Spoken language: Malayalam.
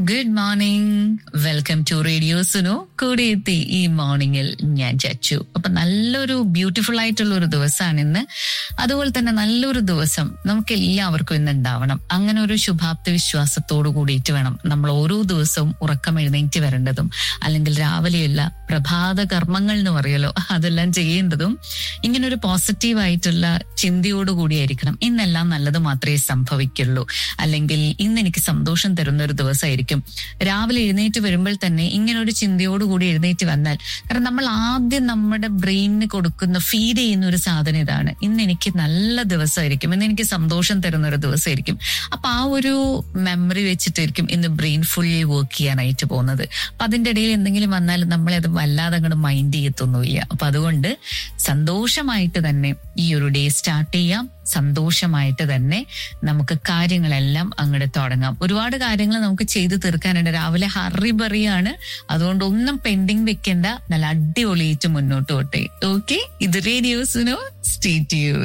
good morning welcome to radio Suno കൂടെ എത്തി ഈ മോർണിംഗിൽ ഞാൻ ചച്ചു അപ്പൊ നല്ലൊരു ബ്യൂട്ടിഫുൾ ആയിട്ടുള്ള ഒരു ദിവസമാണ് ഇന്ന് അതുപോലെ തന്നെ നല്ലൊരു ദിവസം നമുക്ക് എല്ലാവർക്കും ഇന്ന് ഉണ്ടാവണം അങ്ങനെ ഒരു ശുഭാപ്തി വിശ്വാസത്തോടു കൂടിയിട്ട് വേണം നമ്മൾ ഓരോ ദിവസവും ഉറക്കം എഴുന്നേറ്റ് വരേണ്ടതും അല്ലെങ്കിൽ രാവിലെയുള്ള പ്രഭാത കർമ്മങ്ങൾ എന്ന് പറയുമല്ലോ അതെല്ലാം ചെയ്യേണ്ടതും ഇങ്ങനെ ഒരു പോസിറ്റീവ് ആയിട്ടുള്ള ചിന്തയോടുകൂടിയായിരിക്കണം ഇന്നെല്ലാം നല്ലത് മാത്രമേ സംഭവിക്കുള്ളൂ അല്ലെങ്കിൽ ഇന്ന് എനിക്ക് സന്തോഷം തരുന്ന ഒരു ദിവസമായിരിക്കും രാവിലെ എഴുന്നേറ്റ് വരുമ്പോൾ തന്നെ ഇങ്ങനെ ഒരു ചിന്തയോടുകൂടി എഴുന്നേറ്റ് വന്നാൽ കാരണം നമ്മൾ ആദ്യം നമ്മുടെ ബ്രെയിനിന് കൊടുക്കുന്ന ഫീഡ് ചെയ്യുന്ന ഒരു സാധനം ഇതാണ് ഇന്ന് എനിക്ക് നല്ല ദിവസമായിരിക്കും ഇന്ന് എനിക്ക് സന്തോഷം തരുന്ന ഒരു ദിവസമായിരിക്കും അപ്പൊ ആ ഒരു മെമ്മറി വെച്ചിട്ടായിരിക്കും ഇന്ന് ബ്രെയിൻ ഫുള്ളി വർക്ക് ചെയ്യാനായിട്ട് പോകുന്നത് അപ്പൊ അതിന്റെ ഇടയിൽ എന്തെങ്കിലും വന്നാൽ നമ്മളെ അത് വല്ലാതെ അങ്ങോട്ട് മൈൻഡ് ചെയ്യത്തൊന്നുമില്ല അപ്പൊ അതുകൊണ്ട് സന്തോഷമായിട്ട് തന്നെ ഈ ഒരു ഡേ സ്റ്റാർട്ട് ചെയ്യാം സന്തോഷമായിട്ട് തന്നെ നമുക്ക് കാര്യങ്ങളെല്ലാം അങ്ങോട്ട് തുടങ്ങാം ഒരുപാട് കാര്യങ്ങൾ നമുക്ക് ചെയ്തു തീർക്കാനുണ്ട് രാവിലെ ഹറി ബറിയാണ് അതുകൊണ്ട് ഒന്നും പെൻഡിങ് വെക്കേണ്ട നല്ല അടിപൊളിയായിട്ട് മുന്നോട്ട് പോട്ടെ ഓക്കെ ഇത് റേഡിയോസിനോ സ്റ്റേറ്റ് യു